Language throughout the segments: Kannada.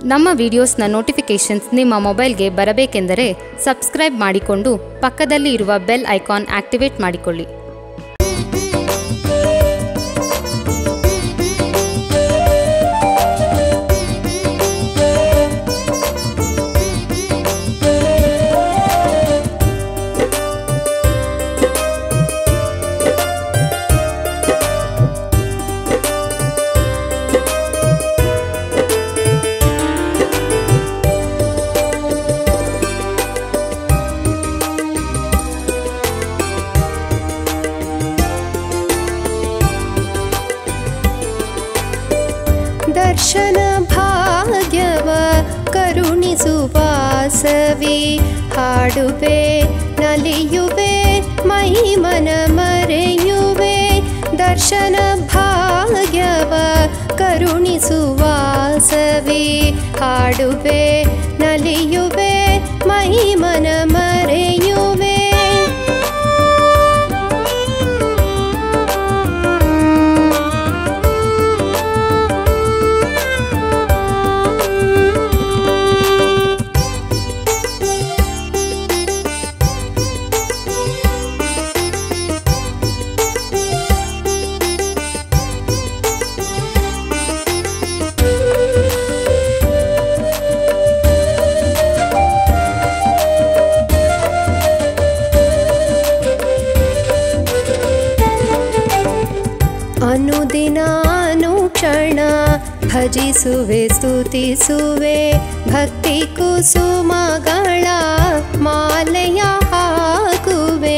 ನಮ್ಮ ವಿಡಿಯೋಸ್ನ ನೋಟಿಫಿಕೇಷನ್ಸ್ ನಿಮ್ಮ ಮೊಬೈಲ್ಗೆ ಬರಬೇಕೆಂದರೆ ಸಬ್ಸ್ಕ್ರೈಬ್ ಮಾಡಿಕೊಂಡು ಪಕ್ಕದಲ್ಲಿ ಇರುವ ಬೆಲ್ ಐಕಾನ್ ಆಕ್ಟಿವೇಟ್ ಮಾಡಿಕೊಳ್ಳಿ ದರ್ಶನ ಭಾಗ್ಯವ ಕರುಣಿಸು ವಾಸವಿ ಹಾಡುವೆ ನಲಿಯುವೆ ಮೈ ಮನ ಮರೆಯುವೆ ದರ್ಶನ ಭಾಗ್ಯವ ಕರುಣಿಸು ವಾಸವಿ ಹಾಡುವೆ ನಲಿಯುವೆ ಮೈ ಮನ ಮರೆಯುವೆ ಅನುದಿನ ಅನುಕ್ಷಣ ಭಜಿಸುವೆ ಸ್ತುತಿಸುವೆ ಭಕ್ತಿ ಕುಸುಮಗಳ ಮಾಲೆಯ ಹಾಕುವೆ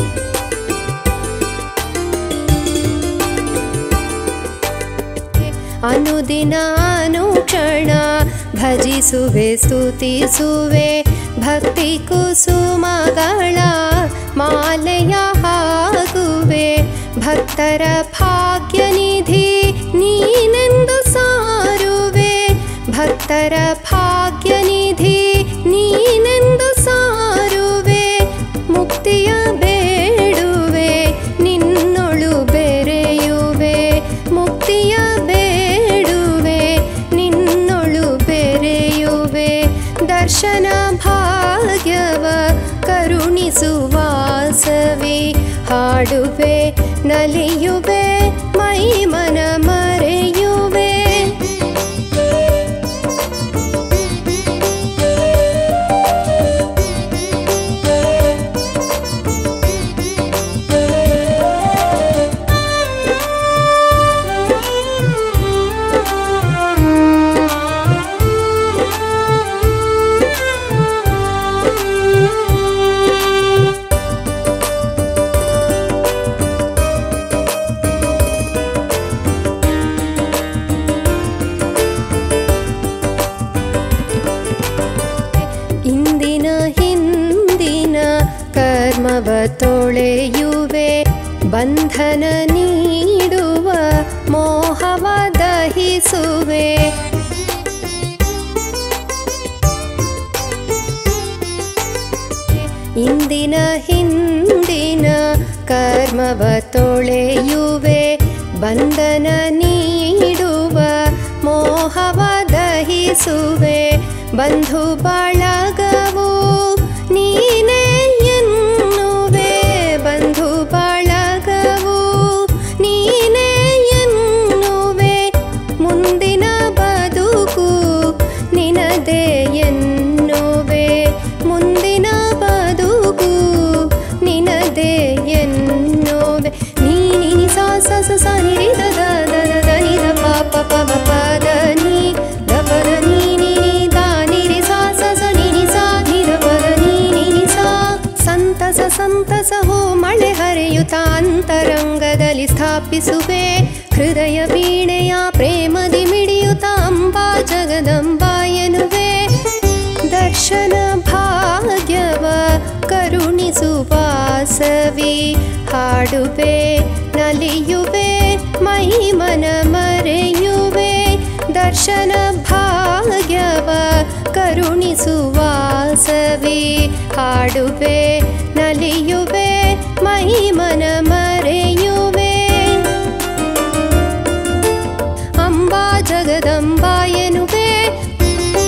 ಅನುದಿನ ಅನುಕ್ಷಣ ಭಜಿಸುವೆ ಸ್ತುತಿಸುವೆ ಭಕ್ತಿ ಕುಸುಮಗಳ ಮಾಲೆಯ ಹಾಕುವೆ ಭಕ್ತರ ಭಾಗ್ಯನಿಧಿ ನೀನೆಂದು ಸಾರುವೆ ಭಕ್ತರ ಭಾಗ್ಯನಿಧಿ ನೀನೆಂದು ಸಾರುವೆ ಮುಕ್ತಿಯ ಬೇಡುವೆ ನಿನ್ನೊಳು ಬೆರೆಯುವೆ ಮುಕ್ತಿಯ ಬೇಡುವೆ ನಿನ್ನೊಳು ಬೆರೆಯುವೆ ದರ್ಶನ ಭಾಗ್ಯವ ಕರುಣಿಸು ವಾಸವಿ ಹಾಡುವೆ ನಲಿಯುವೆ ಮೈ ಮನ ಮರೆಯುವೆ ಇಂದಿನ ಹಿಂದಿನ ಕರ್ಮವ ತೊಳೆಯುವೆ ಬಂಧನ ನೀಡುವ ಮೋಹವ ದಹಿಸುವೆ ಇಂದಿನ ಹಿಂದಿನ ಕರ್ಮವ ತೊಳೆಯುವೆ ಬಂಧನ ನೀಡುವ ಮೋಹವ ದಹಿಸುವೆ ಬಂಧು ಬಳಗವು ನೀನೇ ಎನ್ನುವೆ ಬಂಧು ಬಳಗವು ನೀನೇ ಎನ್ನುವೆ ಮುಂದಿನ ಬದುಕು ನಿನದೇ ಎನ್ನುವೆ ಮುಂದಿನ ಬದುಕು ನಿನದೇ ಎನ್ನುವೆ ನೀ ನೀ ಸಾ ಸ ಸ ಸ ನಿ ರಿ ದ ದ ದ ದ ದ ನಿ ದ ಪ ಪ ಪ ಮ ಪ ದ ನೀ ದ ಪ ದ ನೀ ನೀ ನೀ ದ ನಿ ರಿ ಸಾ ಸ ಸ ನಿ ನಿ ಸಾ ನಿ ದ ಪ ದ ನೀ ನೀ ನಿ ಸಾ ಸಂತಸ ಸಂತಸ ಹೋ ಮಳೆ ಹರಿಯುತ್ತ ಅಂತರಂಗದಲ್ಲಿ ಸ್ಥಾಪಿಸುವೆ ಹೃದಯ ವೀಣೆಯ ಪ್ರೇಮದಿ ಮಿಡಿಯುತ್ತ ಅಂಬಾ ಜಗದಂಬಾ ಎನ್ನುವೆ ದರ್ಶನ ಭಾಗ್ಯವ ಕರುಣಿಸು ವಾಸವಿ ಹಾಡುವೆ ನಲಿಯುವೆ ಮೈ ಮನ ಮರೆಯುವೆ ದರ್ಶನ ಭಾಗ್ಯವ ಕರುಣಿಸು ವಾಸವಿ ಹಾಡುವೆ ನಲಿಯುವೆ ಮೈ ಮನ ಮರೆಯುವೆ ಅಂಬಾ ಜಗದಂಬಾ ಎನ್ನುವೆ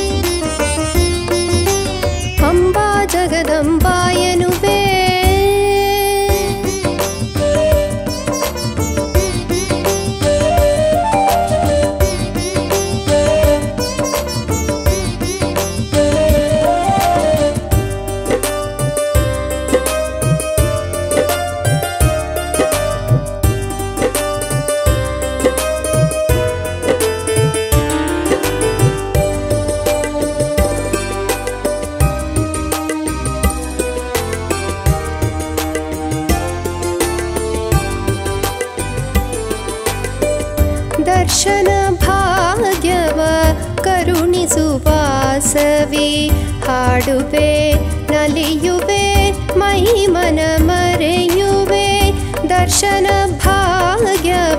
ವಾಸವಿ ಹಾಡುವೆ ನಲಿಯುವೆ ಮೈ ಮನ ಮರೆಯುವೆ ದರ್ಶನ ಭಾಗ್ಯವ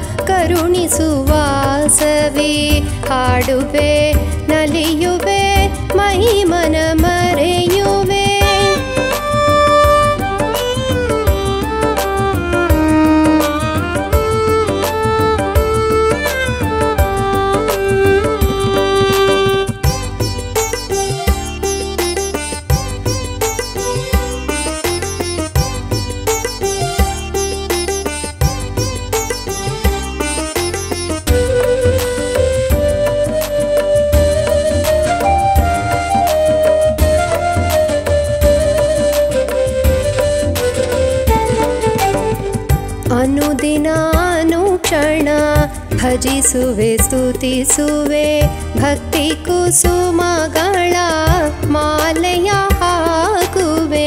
ಕರುಣಿಸುವಾಸವಿ ಹಾಡುವೆ ನಲಿಯುವೆ ಮೈ ಮನ ಮರೆಯುವೆ ಅನುದಿನ ಅನುಕ್ಷಣ ಭಜಿಸುವೆ ಸ್ತುತಿಸುವೆ ಭಕ್ತಿ ಕುಸುಮಗಳ ಮಾಲೆಯ ಹಾಕುವೆ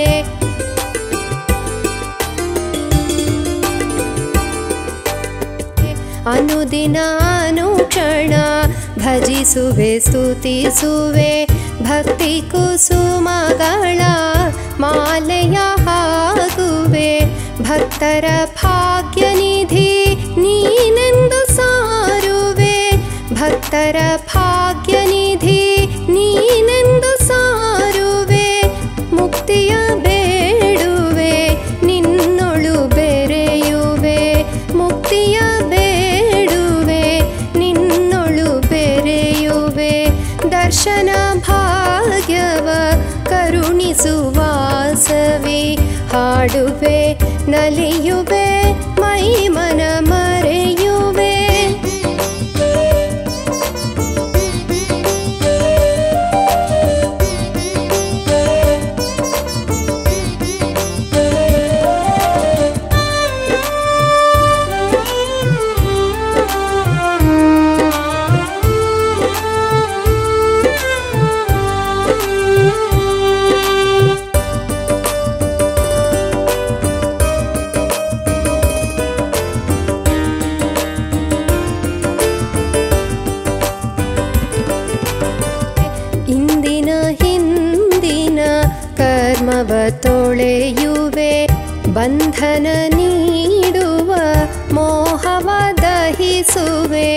ಅನುದಿನ ಅನುಕ್ಷಣ ಭಜಿಸುವೆ ಸ್ತುತಿಸುವೆ ಭಕ್ತಿ ಕುಸುಮಗಳ ಮಾಲೆಯ ಹಾಕುವೆ ಭಕ್ತರ ಭಾಗ್ಯನಿಧಿ ನೀನೆಂದು ಸಾರುವೆ ಭಕ್ತರ ಭಾಗ್ಯನಿಧಿ ನೀನೆಂದು ಸಾರುವೆ ಮುಕ್ತಿಯ ಬೇಡುವೆ ನಿನ್ನೊಳು ಬೆರೆಯುವೆ ಮುಕ್ತಿಯ ಬೇಡುವೆ ನಿನ್ನೊಳು ಬೆರೆಯುವೆ ದರ್ಶನ ಭಾಗ್ಯವ ಕರುಣಿಸುವಾಸವಿ ಹಾಡುವೆ ನಲಿಯುವೆ ಮೈ ಮನ ಮರೆಯುವೆ ಇಂದಿನ ಹಿಂದಿನ ಕರ್ಮವ ತೊಳೆಯುವೆ ಬಂಧನ ನೀಡುವ ಮೋಹವ ದಹಿಸುವೆ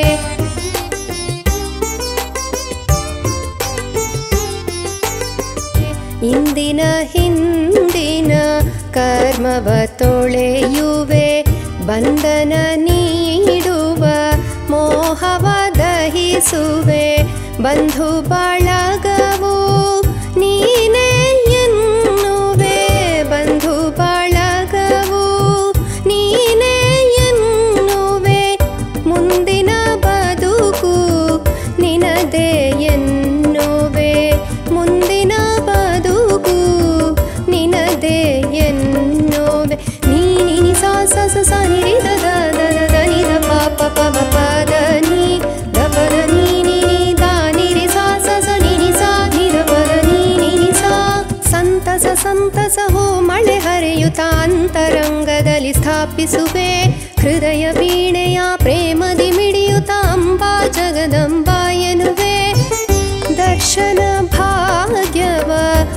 ಇಂದಿನ ಹಿಂದಿನ ಕರ್ಮವ ತೊಳೆಯುವೆ ಬಂಧನ ನೀಡುವ ಮೋಹವ ದಹಿಸುವೆ ಬಂಧು ಬಳಗವು ನೀನೇ ಎನ್ನುವೆ ಬಂಧು ಬಳಗವು ನೀನೇ ಎನ್ನುವೆ ಮುಂದಿನ ಬದುಕು ನಿನದೇ ಎನ್ನುವೆ ಮುಂದಿನ ಬದುಕು ನಿನದೇ ಎನ್ನುವೆ ನೀನಿ ಸಾ ಸ ಸ ಸ ನಿ ರಿ ದ ದ ದ ದ ದ ನಿ ದ ಪ ಪ ಪ ಮ ಪ ದ ನೀ ದ ಪ ದ ನೀ ನಿ ನಿ ದ ನಿ ರಿ ಸಾ ಸ ಸ ನಿ ನಿ ಸಾ ನಿ ದ ಪ ದ ನೀ ನಿ ನಿ ಸಾ ಸಂತಸ ಸಂತಸ ಹೋ ಮಳೆ ಹರಿಯುತ್ತ ಅಂತರಂಗದಲ್ಲಿ ಸ್ಥಾಪಿಸುವೆ ಹೃದಯ ವೀಣೆಯ ಪ್ರೇಮದಿ ಮಿಡಿಯುತ್ತ ಅಂಬಾ ಜಗದಂಬಾ ಎನ್ನುವೆ ದರ್ಶನ ಭಾಗ್ಯವ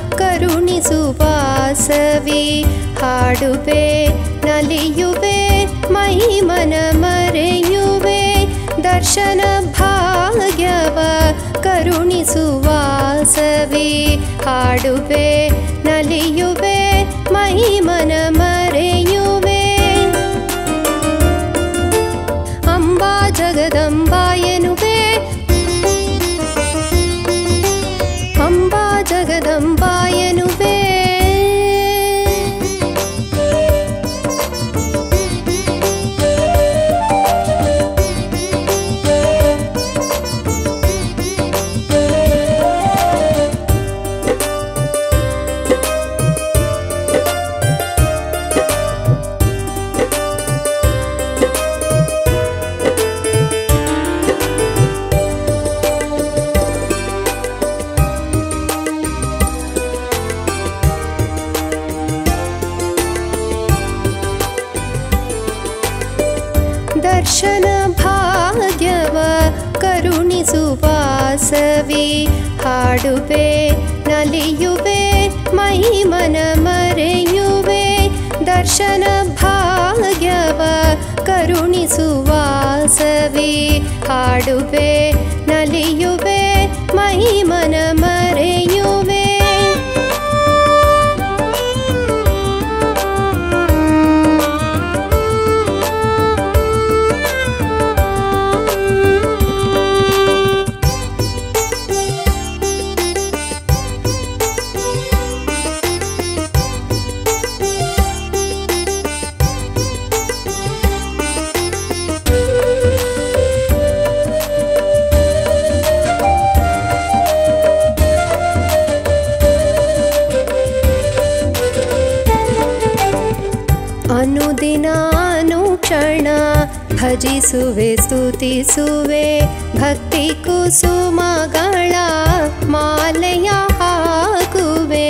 ಕರುಣಿಸುವಾಸವಿ ಹಾಡುವೆ ನಲಿಯುವೆ ಮೈ ಮನ ಮರೆಯುವೆ ದರ್ಶನ ಭಾಗ್ಯವ ಕರುಣಿಸುವಾಸವಿ ಹಾಡುವೆ ನಲಿಯುವೆ ಮೈ ಮನ ಮರೆಯುವೆ ಅಂಬಾ ಜಗದಂಬಾ ಎನ್ನುವೆ ಅಂಬಾ ಜಗದಂಬಾ ಎನ್ನುವೆ ದರ್ಶನ ಭಾಗ್ಯವ ಕರುಣಿಸುವಾಸವಿ ಕರುಣಿಸುವಾಸವಿ ಹಾಡುವೆ ನಲಿಯುವೆ ಮಹಿಮನ ಮರೆಯುವೆ ದರ್ಶನ ಭಾಗ್ಯವ ಕರುಣಿಸುವಾಸವಿ ಹಾಡುವೆ ನಲಿಯುವೆ ಮಹಿಮನ ಮರೆಯುವೆ ಅನುದಿನ ಅನುಕ್ಷಣ ಭಜಿಸುವೆ ಸ್ತುತಿಸುವೆ ಭಕ್ತಿ ಕುಸುಮಗಳ ಮಾಲೆಯ ಹಾಕುವೆ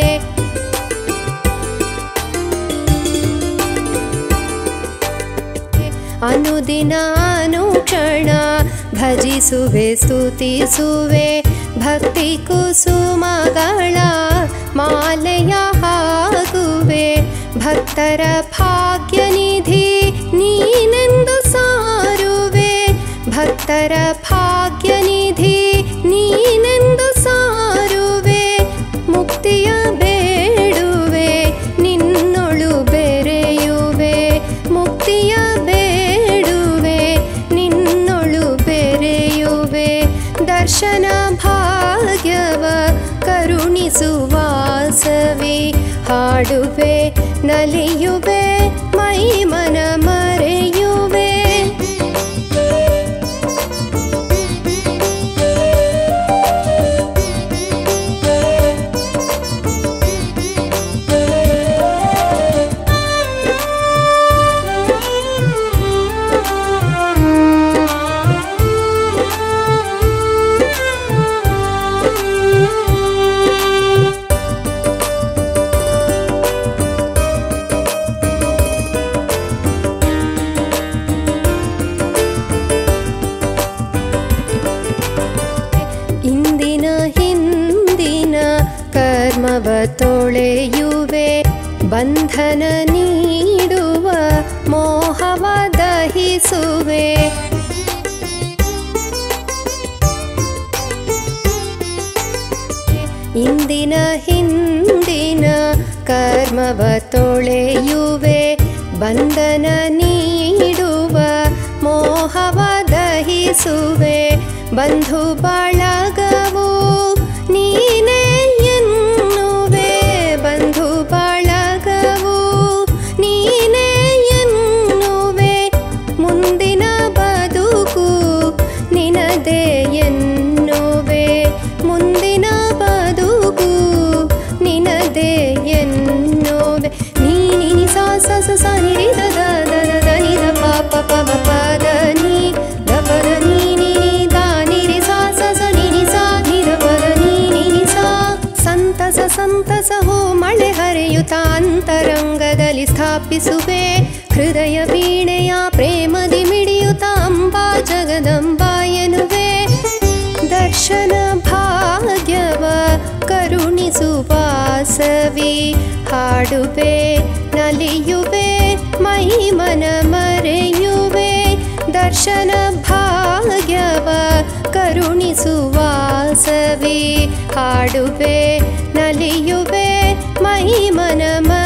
ಅನುದಿನ ಅನುಕ್ಷಣ ಭಜಿಸುವೆ ಸ್ತುತಿಸುವೆ ಭಕ್ತಿ ಕುಸುಮಗಳ ಮಾಲೆಯ ಹಾಕುವೆ ಭಕ್ತರ ಭಾಗ್ಯನಿಧಿ ನೀನೆಂದು ಸಾರುವೆ ಭಕ್ತರ ಭಾಗ್ಯನಿಧಿ ನೀನೆಂದು ಸಾರುವೆ ಮುಕ್ತಿಯ ಬೇಡುವೆ ನಿನ್ನೊಳು ಬೆರೆಯುವೆ ಮುಕ್ತಿಯ ಬೇಡುವೆ ನಿನ್ನೊಳು ಬೆರೆಯುವೆ ದರ್ಶನ ಭಾಗ್ಯವ ಕರುಣಿಸುವಾಸವಿ ಹಾಡುವೆ ನಲಿಯುವೆ ಮೈಮನ ಮರೆಯುವೆ ಇಂದಿನ ಹಿಂದಿನ ಕರ್ಮವ ತೊಳೆಯುವೆ ಬಂಧನ ನೀಡುವ ಮೋಹವ ದಹಿಸುವೆ ಇಂದಿನ ಹಿಂದಿನ ಕರ್ಮವ ತೊಳೆಯುವೆ ಬಂಧನ ನೀಡುವ ಮೋಹವ ದಹಿಸುವೆ ಬಂಧು ಬಳಗವು ನೀನೇ ಎನ್ನುವೆ ಬಂಧು ಬಳಗವು ನೀನೇ ಎನ್ನುವೆ ಮುಂದಿನ ಬದುಕು ನಿನದೇ ಎನ್ನುವೆ ಮುಂದಿನ ಬದುಕು ನಿನದೇ ಎನ್ನುವೆ ನೀ ನೀ ಸಾ ಸ ಸ ಸ ನಿ ರಿ ದ ದ ದ ದ ದ ನಿ ದ ಪ ಪ ಪ ಮ ಪ ದ ನೀ ದ ಪ ದ ನೀ ನೀ ನೀ ದ ನಿ ರಿ ಸಾ ಸ ಸ ನಿ ನಿ ಸಾ ನಿ ದ ಪ ದ ನೀ ನೀ ನಿ ಸಾ ಸಂತಸ ಸಂತಸ ಹೋ ಮಳೆ ಹರಿಯುತ್ತ ಅಂತರಂಗದಲ್ಲಿ ಸ್ಥಾಪಿಸುವೆ ಹೃದಯ ವೀಣೆಯ ಪ್ರೇಮದಿ ಮಿಡಿಯುತ್ತ ಅಂಬಾ ಜಗದಂಬ ಎನ್ನುವೆ ದರ್ಶನ ಭಾಗ್ಯವ ಕರುಣಿಸುವಾಸವಿ ಹಾಡುವೆ ನಲಿಯುವೆ ಮಹಿಮನ ಮರೆಯುವೆ ದರ್ಶನ ಭಾಗ್ಯವ ಕರುಣಿಸುವಾಸವಿ ಹಾಡುವೆ ನಲಿಯುವೆ ಮಹಿಮನ ಮ